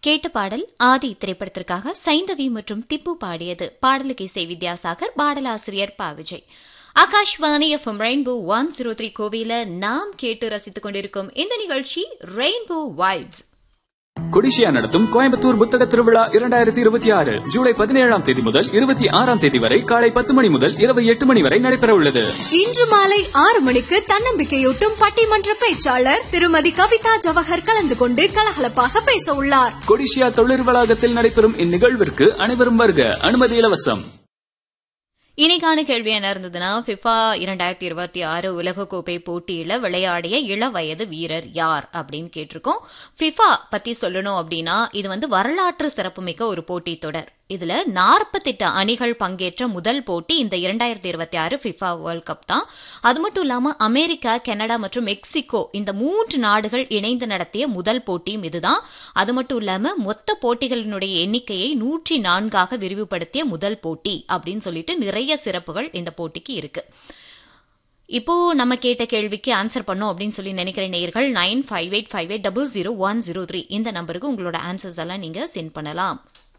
கேட்ட பாடல் ஆதி திரைப்படத்திற்காக சைந்தவி மற்றும் திப்பு பாடியது பாடலுக்கு இசை வித்யாசாகர் பாடலாசிரியர் Pa Vijay Akashvani FM rainbow one zero three கோவில நாம் கேட்டு ரசித்துக் கொண்டிருக்கும் இந்த நிகழ்ச்சி ரெயின்போ வைப்ஸ் கொடிஷியா நடத்தும் கோயம்புத்தூர் புத்தக திருவிழா இரண்டாயிரத்தி இருபத்தி ஆறு ஜூலை பதினேழாம் தேதி முதல் இருபத்தி ஆறாம் தேதி வரை காலை பத்து மணி முதல் இரவு எட்டு மணி வரை நடைபெற உள்ளது இன்று மாலை ஆறு மணிக்கு தன்னம்பிக்கையூட்டும் பட்டிமன்ற பேச்சாளர் திருமதி கவிதா ஜவஹர் கலந்து கொண்டு கலகலப்பாக பேச உள்ளார் கொடிஷியா தொழில் வளாகத்தில் நடைபெறும் இந்நிகழ்விற்கு அனைவரும் வருக அனுமதி இலவசம் இன்னைக்கான கேள்வி என்ன இருந்ததுன்னா ஃபிஃபா இரண்டாயிரத்தி இருபத்தி ஆறு உலகக்கோப்பை போட்டியில விளையாடிய இளவயது வீரர் யார் அப்படின்னு கேட்டிருக்கோம் ஃபிஃபா பத்தி சொல்லணும் அப்படின்னா இது வந்து வரலாற்று சிறப்புமிக்க ஒரு போட்டி தொடர் இதுல நாற்பத்தெட்டு அணிகள் பங்கேற்ற முதல் போட்டி இந்த இரண்டாயிரத்தி இருபத்தி ஆறு ஃபிஃபா வேர்ல்ட் கப் தான் அது மட்டும் இல்லாம அமெரிக்கா கனடா மற்றும் மெக்சிகோ இந்த மூன்று நாடுகள் இணைந்து நடத்திய முதல் போட்டியும் இதுதான் அது மட்டும் இல்லாம மொத்த போட்டிகளினுடைய எண்ணிக்கையை நூற்றி நான்காக விரிவுபடுத்திய முதல் போட்டி அப்படின்னு சொல்லிட்டு நிறைய சிறப்புகள் இந்த போட்டிக்கு இருக்கு இப்போ நம்ம கேட்ட கேள்விக்கு ஆன்சர் பண்ணோம் அப்படின்னு சொல்லி நினைக்கிற நேயர்கள் nine five eight five eight double zero one zero three இந்த நம்பருக்கு உங்களோட ஆன்சர்ஸ் எல்லாம் நீங்க சென்ட் பண்ணலாம்